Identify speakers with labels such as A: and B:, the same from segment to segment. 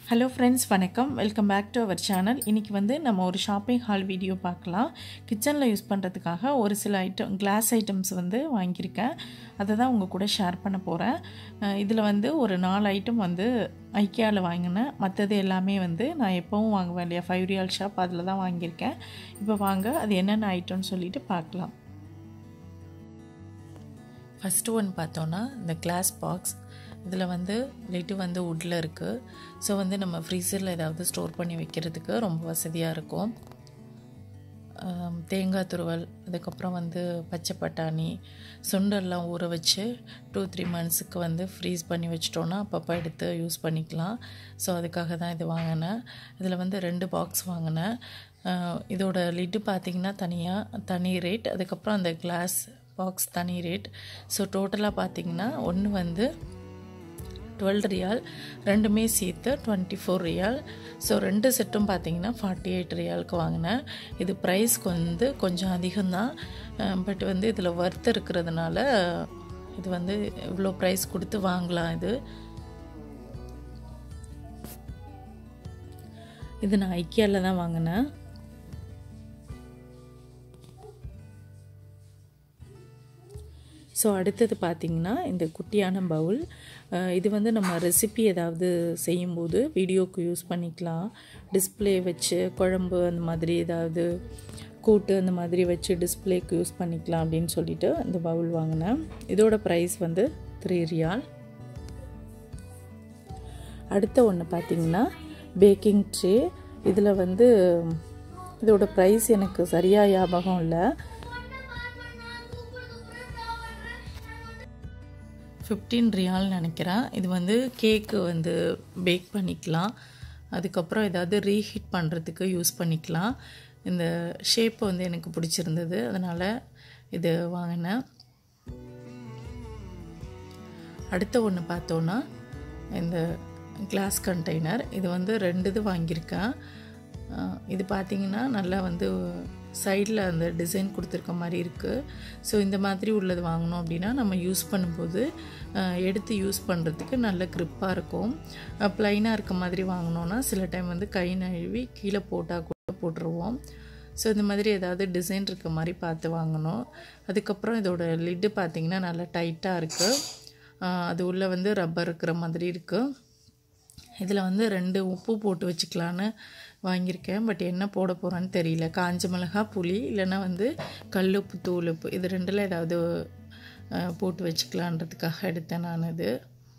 A: hello friends வணக்கம் welcome back to our channel இன்றைக்கி வந்து நம்ம ஒரு ஷாப்பிங் ஹால் வீடியோ பார்க்கலாம் கிச்சனில் யூஸ் பண்ணுறதுக்காக ஒரு சில ஐட்டம் கிளாஸ் ஐட்டம்ஸ் வந்து வாங்கியிருக்கேன் அதை தான் உங்கள் கூட ஷேர் பண்ண போகிறேன் இதில் வந்து ஒரு நாலு ஐட்டம் வந்து ஐக்கியாவில் வாங்கினேன் மற்றது எல்லாமே வந்து நான் எப்போவும் வாங்குவேன் இல்லையா ஃபைவ் ரியால் ஷாப் அதில் தான் வாங்கியிருக்கேன் இப்போ வாங்க அது என்னென்ன ஐட்டம்னு சொல்லிட்டு பார்க்கலாம் ஃபஸ்ட்டு ஒன் பார்த்தோன்னா இந்த கிளாஸ் பாக்ஸ் இதில் வந்து லிட்டு வந்து உட்டில் இருக்குது ஸோ வந்து நம்ம ஃப்ரீசரில் ஏதாவது ஸ்டோர் பண்ணி வைக்கிறதுக்கு ரொம்ப வசதியாக இருக்கும் தேங்காய் துருவல் அதுக்கப்புறம் வந்து பச்சை பட்டாணி சுண்டெல்லாம் ஊற வச்சு டூ த்ரீ மந்த்ஸுக்கு வந்து ஃப்ரீஸ் பண்ணி வச்சிட்டோன்னா அப்பப்போ எடுத்து யூஸ் பண்ணிக்கலாம் ஸோ அதுக்காக தான் இது வாங்கினேன் இதில் வந்து ரெண்டு பாக்ஸ் வாங்கினேன் இதோட லிட்டு பார்த்திங்கன்னா தனியாக தனி ரேட் அதுக்கப்புறம் அந்த கிளாஸ் பாக்ஸ் தனி ரேட் ஸோ டோட்டலாக பார்த்திங்கன்னா ஒன்று வந்து டுவெல் ரியால் ரெண்டுமே சேர்த்து டுவெண்ட்டி ஃபோர் ரியால் ஸோ ரெண்டு செட்டும் பார்த்தீங்கன்னா ஃபார்ட்டி எயிட் ரியாலுக்கு வாங்கினேன் இது ப்ரைஸ்க்கு வந்து கொஞ்சம் அதிகம்தான் பட் வந்து இதில் ஒர்த் இருக்கிறதுனால இது வந்து இவ்வளோ ப்ரைஸ் கொடுத்து வாங்கலாம் இது இது நான் ஐக்கியாவில் தான் வாங்கினேன் ஸோ அடுத்தது பார்த்திங்கன்னா இந்த குட்டியான பவுல் இது வந்து நம்ம ரெசிபி ஏதாவது செய்யும்போது வீடியோக்கு யூஸ் பண்ணிக்கலாம் டிஸ்பிளே வச்சு குழம்பு அந்த மாதிரி ஏதாவது கூட்டு அந்த மாதிரி வச்சு டிஸ்பிளேக்கு யூஸ் பண்ணிக்கலாம் அப்படின்னு சொல்லிட்டு இந்த பவுல் வாங்கினேன் இதோட ப்ரைஸ் வந்து த்ரீ ரியால் அடுத்த ஒன்று பார்த்திங்கன்னா பேக்கிங் ட்ரே இதில் வந்து இதோட ப்ரைஸ் எனக்கு சரியாக ஞாபகம் இல்லை ஃபிஃப்டீன் ரியால்னு நினைக்கிறேன் இது வந்து கேக்கு வந்து பேக் பண்ணிக்கலாம் அதுக்கப்புறம் ஏதாவது ரீஹீட் பண்ணுறதுக்கு யூஸ் பண்ணிக்கலாம் இந்த ஷேப் வந்து எனக்கு பிடிச்சிருந்தது அதனால் இது வாங்கினேன் அடுத்த ஒன்று பார்த்தோன்னா இந்த கிளாஸ் கண்டெய்னர் இது வந்து ரெண்டு இது வாங்கியிருக்கேன் இது பார்த்திங்கன்னா நல்லா வந்து சைடில் அந்த டிசைன் கொடுத்துருக்க மாதிரி இருக்குது ஸோ இந்த மாதிரி உள்ளது வாங்கினோம் அப்படின்னா நம்ம யூஸ் பண்ணும்போது எடுத்து யூஸ் பண்ணுறதுக்கு நல்ல க்ரிப்பாக இருக்கும் ப்ளைனாக இருக்க மாதிரி வாங்கினோன்னா சில டைம் வந்து கை நழுவி கீழே போட்டால் கூட போட்டுருவோம் ஸோ இந்த மாதிரி ஏதாவது டிசைன் இருக்க மாதிரி பார்த்து வாங்கணும் அதுக்கப்புறம் இதோட லிட்டு பார்த்திங்கன்னா நல்லா டைட்டாக இருக்குது அது உள்ளே வந்து ரப்பர் இருக்கிற மாதிரி இருக்குது இதில் வந்து ரெண்டு உப்பு போட்டு வச்சுக்கலான்னு வாங்கியிருக்கேன் பட் என்ன போட போகிறேன்னு தெரியல காஞ்ச மிளகா புளி இல்லைன்னா வந்து கல் உப்பு தூள் உப்பு இது ரெண்டில் ஏதாவது போட்டு வச்சுக்கலான்றதுக்காக எடுத்தேன் நான் இது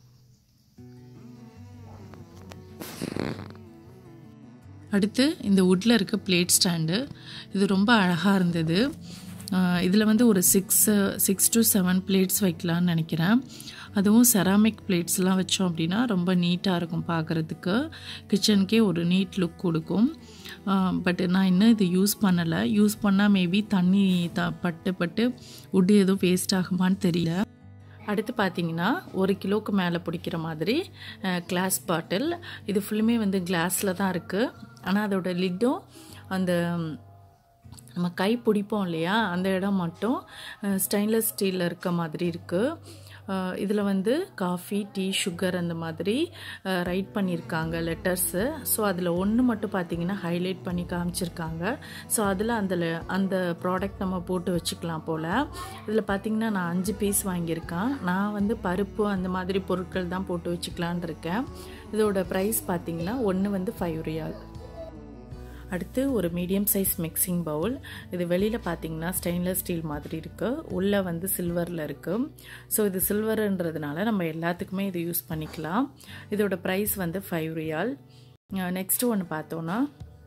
A: அடுத்து இந்த வுட்டில் இருக்க பிளேட் ஸ்டாண்டு இது ரொம்ப அழகாக இருந்தது இதில் வந்து ஒரு six six to seven plates வைக்கலான்னு நினைக்கிறேன் அதுவும் செராமிக் பிளேட்ஸ்லாம் வச்சோம் அப்படின்னா ரொம்ப நீட்டாக இருக்கும் பார்க்குறதுக்கு கிச்சனுக்கே ஒரு நீட் லுக் கொடுக்கும் பட் நான் இன்னும் இது யூஸ் பண்ணலை யூஸ் பண்ணால் மேபி தண்ணி த பட்டு பட்டு உட்டு எதுவும் வேஸ்ட் ஆகுமான்னு தெரியல அடுத்து பார்த்தீங்கன்னா ஒரு கிலோவுக்கு மேலே பிடிக்கிற மாதிரி கிளாஸ் பாட்டில் இது ஃபுல்லுமே வந்து கிளாஸில் தான் இருக்குது ஆனால் அதோட லிட்டும் அந்த நம்ம கை பிடிப்போம் இல்லையா அந்த இடம் மட்டும் ஸ்டெயின்லெஸ் ஸ்டீலில் இருக்க மாதிரி இருக்குது இதில் வந்து காஃபி டீ சுகர் அந்த மாதிரி ரைட் பண்ணியிருக்காங்க லெட்டர்ஸு ஸோ அதில் ஒன்று மட்டும் பார்த்தீங்கன்னா ஹைலைட் பண்ணி காமிச்சிருக்காங்க ஸோ அதில் அந்த அந்த ப்ராடக்ட் நம்ம போட்டு வச்சுக்கலாம் போல் இதில் பார்த்திங்கன்னா நான் அஞ்சு பீஸ் வாங்கியிருக்கேன் நான் வந்து பருப்பு அந்த மாதிரி பொருட்கள் தான் போட்டு வச்சுக்கலான் இருக்கேன் இதோட ப்ரைஸ் பார்த்திங்கன்னா ஒன்று வந்து ஃபைவ் ரியால் அடுத்து ஒரு மீடியம் சைஸ் மிக்சிங் பவுல் இது வெளியில் பார்த்தீங்கன்னா ஸ்டெயின்லெஸ் ஸ்டீல் மாதிரி இருக்குது உள்ளே வந்து சில்வரில் இருக்குது ஸோ இது சில்வருன்றதுனால நம்ம எல்லாத்துக்குமே இது யூஸ் பண்ணிக்கலாம் இதோட ப்ரைஸ் வந்து ஃபைவ் ரியால் நெக்ஸ்ட்டு ஒன்று பார்த்தோன்னா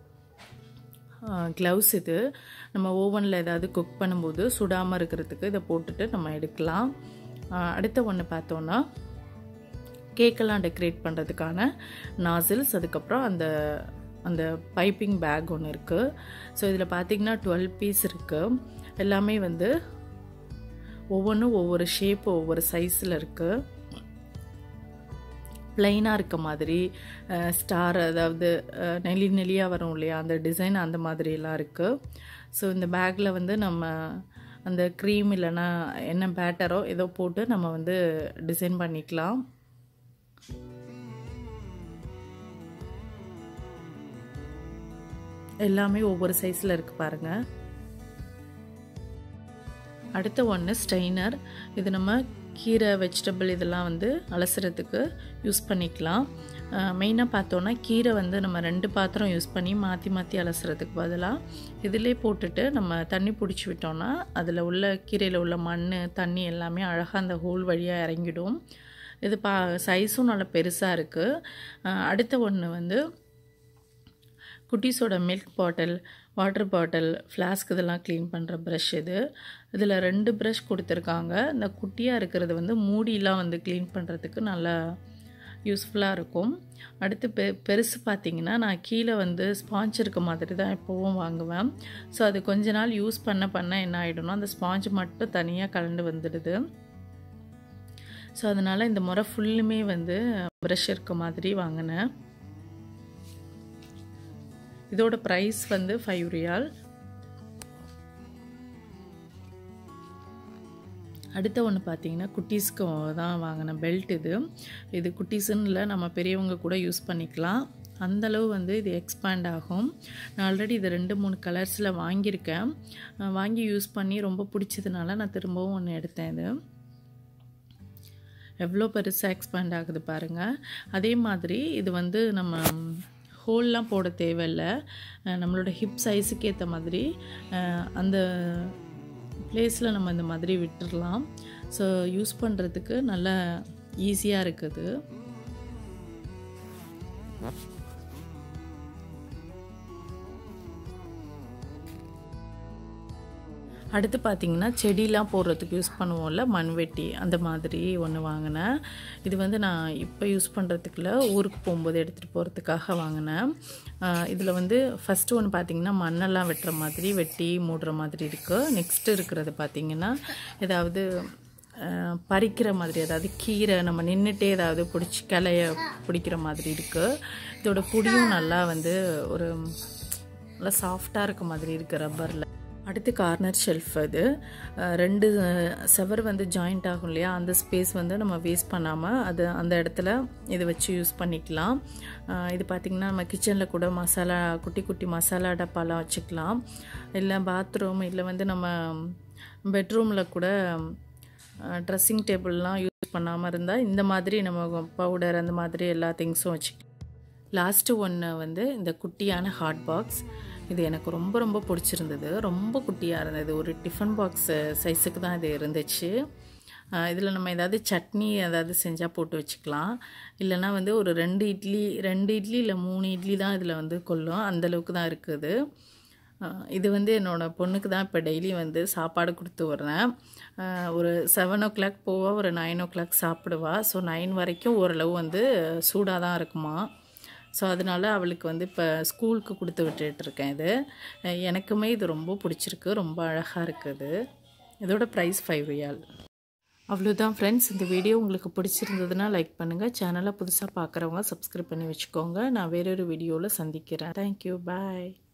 A: க்ளவுஸ் இது நம்ம ஓவனில் ஏதாவது குக் பண்ணும்போது சுடாமல் இருக்கிறதுக்கு இதை போட்டுட்டு நம்ம எடுக்கலாம் அடுத்த ஒன்று பார்த்தோன்னா கேக்கெல்லாம் டெக்கரேட் பண்ணுறதுக்கான நாசில்ஸ் அதுக்கப்புறம் அந்த அந்த பைப்பிங் பேக் ஒன்று இருக்குது ஸோ இதில் பார்த்திங்கன்னா டுவெல் பீஸ் இருக்குது எல்லாமே வந்து ஒவ்வொன்றும் ஒவ்வொரு ஷேப் ஒவ்வொரு சைஸில் இருக்குது ப்ளைனாக இருக்க மாதிரி ஸ்டார் அதாவது நெலி நெலியாக வரும் இல்லையா அந்த டிசைன் அந்த மாதிரிலாம் இருக்குது ஸோ இந்த பேக்கில் வந்து நம்ம அந்த க்ரீம் இல்லைன்னா என்ன பேட்டரோ ஏதோ போட்டு நம்ம வந்து டிசைன் பண்ணிக்கலாம் எல்லாமே ஒவ்வொரு சைஸில் இருக்குது பாருங்கள் அடுத்த ஒன்று ஸ்ட்ரெயினர் இது நம்ம கீரை வெஜிடபிள் இதெல்லாம் வந்து அலசுறதுக்கு யூஸ் பண்ணிக்கலாம் மெயினாக பார்த்தோன்னா கீரை வந்து நம்ம ரெண்டு பாத்திரம் யூஸ் பண்ணி மாற்றி மாற்றி அலசுறதுக்கு பதிலாக இதிலே போட்டுட்டு நம்ம தண்ணி பிடிச்சி விட்டோம்னா அதில் உள்ள கீரையில் உள்ள மண் தண்ணி எல்லாமே அழகாக அந்த ஹோல் வழியாக இறங்கிடும் இது பா சைஸும் நல்லா பெருசாக இருக்குது அடுத்த ஒன்று வந்து குட்டீஸோட milk bottle water bottle flask இதெல்லாம் க்ளீன் பண்ணுற ப்ரஷ் இது இதில் ரெண்டு ப்ரஷ் கொடுத்துருக்காங்க இந்த குட்டியாக இருக்கிறது வந்து மூடிலாம் வந்து க்ளீன் பண்ணுறதுக்கு நல்லா யூஸ்ஃபுல்லாக இருக்கும் அடுத்து பெ பெருசு பார்த்திங்கன்னா நான் கீழே வந்து ஸ்பாஞ்ச் இருக்க மாதிரி தான் எப்போவும் வாங்குவேன் ஸோ அது கொஞ்ச நாள் யூஸ் பண்ண பண்ண என்ன ஆகிடும்னா அந்த ஸ்பாஞ்ச் மட்டும் தனியாக கலந்து வந்துடுது ஸோ அதனால் இந்த முறை ஃபுல்லுமே வந்து ப்ரஷ் இருக்க மாதிரி வாங்கினேன் இதோட ப்ரைஸ் வந்து ஃபைவ் ரியால் அடுத்த ஒன்று பார்த்தீங்கன்னா குட்டீஸ்க்கு தான் வாங்கின பெல்ட் இது இது குட்டீஸுன்னு இல்லை நம்ம பெரியவங்க கூட யூஸ் பண்ணிக்கலாம் அந்தளவு வந்து இது எக்ஸ்பேண்ட் ஆகும் நான் ஆல்ரெடி இது ரெண்டு மூணு கலர்ஸில் வாங்கியிருக்கேன் வாங்கி யூஸ் பண்ணி ரொம்ப பிடிச்சதுனால நான் திரும்பவும் ஒன்று எடுத்தேன் இது எவ்வளோ பெருசாக எக்ஸ்பேண்ட் ஆகுது பாருங்கள் அதே மாதிரி இது வந்து நம்ம ஹோல்லாம் போட தேவையில்லை நம்மளோட ஹிப் சைஸுக்கு ஏற்ற மாதிரி அந்த பிளேஸில் நம்ம இந்த மாதிரி விட்டுடலாம் ஸோ யூஸ் பண்ணுறதுக்கு நல்லா ஈஸியாக இருக்குது அடுத்து பார்த்திங்கன்னா செடிலாம் போடுறதுக்கு யூஸ் பண்ணுவோம்ல மண்வெட்டி அந்த மாதிரி ஒன்று வாங்கினேன் இது வந்து நான் இப்போ யூஸ் பண்ணுறதுக்குள்ள ஊருக்கு போகும்போது எடுத்துகிட்டு போகிறதுக்காக வாங்கினேன் இதில் வந்து ஃபஸ்ட்டு ஒன்று பார்த்திங்கன்னா மண்ணெல்லாம் வெட்டுற மாதிரி வெட்டி மூடுற மாதிரி இருக்குது நெக்ஸ்ட்டு இருக்கிறது பார்த்திங்கன்னா ஏதாவது பறிக்கிற மாதிரி அதாவது கீரை நம்ம நின்றுட்டே ஏதாவது பிடிச்சி கிளைய பிடிக்கிற மாதிரி இருக்குது இதோட புடியும் நல்லா வந்து ஒரு நல்லா சாஃப்டாக இருக்க மாதிரி இருக்குது ரப்பரில் அடுத்து கார்னர் ஷெல்ஃப் அது ரெண்டு செவர் வந்து ஜாயிண்ட் ஆகும் இல்லையா அந்த ஸ்பேஸ் வந்து நம்ம வேஸ்ட் பண்ணாமல் அது அந்த இடத்துல இதை வச்சு யூஸ் பண்ணிக்கலாம் இது பார்த்திங்கன்னா நம்ம கிச்சனில் கூட மசாலா குட்டி குட்டி மசாலா டப்பாலாம் வச்சுக்கலாம் இல்லை பாத்ரூம் இல்லை வந்து நம்ம பெட்ரூமில் கூட ட்ரெஸ்ஸிங் டேபிள்லாம் யூஸ் பண்ணாமல் இருந்தால் இந்த மாதிரி நம்ம பவுடர் அந்த மாதிரி எல்லா திங்ஸும் வச்சுக்கலாம் லாஸ்ட்டு ஒன்று வந்து இந்த குட்டியான ஹாட் பாக்ஸ் இது எனக்கு ரொம்ப ரொம்ப பிடிச்சிருந்தது ரொம்ப குட்டியாக இருந்தது ஒரு டிஃபன் பாக்ஸ் சைஸுக்கு தான் இது இருந்துச்சு இதில் நம்ம ஏதாவது சட்னி ஏதாவது செஞ்சால் போட்டு வச்சுக்கலாம் இல்லைனா வந்து ஒரு ரெண்டு இட்லி ரெண்டு இட்லி இல்லை மூணு இட்லி தான் இதில் வந்து கொள்ளும் அந்தளவுக்கு தான் இருக்குது இது வந்து என்னோடய பொண்ணுக்கு தான் இப்போ டெய்லி வந்து சாப்பாடு கொடுத்து வர்றேன் ஒரு செவன் ஓ கிளாக் போவா ஒரு நைன் ஓ கிளாக் சாப்பிடுவா ஸோ நைன் வரைக்கும் ஓரளவு வந்து சூடாக தான் இருக்குமா ஸோ அதனால் அவளுக்கு வந்து இப்போ ஸ்கூலுக்கு கொடுத்து விட்டுட்ருக்கேன் இது எனக்குமே இது ரொம்ப பிடிச்சிருக்கு ரொம்ப அழகாக இருக்குது இதோட ப்ரைஸ் ஃபைவ் ரியால் அவ்வளோதான் ஃப்ரெண்ட்ஸ் இந்த வீடியோ உங்களுக்கு பிடிச்சிருந்ததுன்னா லைக் பண்ணுங்கள் சேனலை புதுசாக பார்க்குறவங்க சப்ஸ்கிரைப் பண்ணி வச்சுக்கோங்க நான் வேறொரு வீடியோவில் சந்திக்கிறேன் தேங்க்யூ பாய்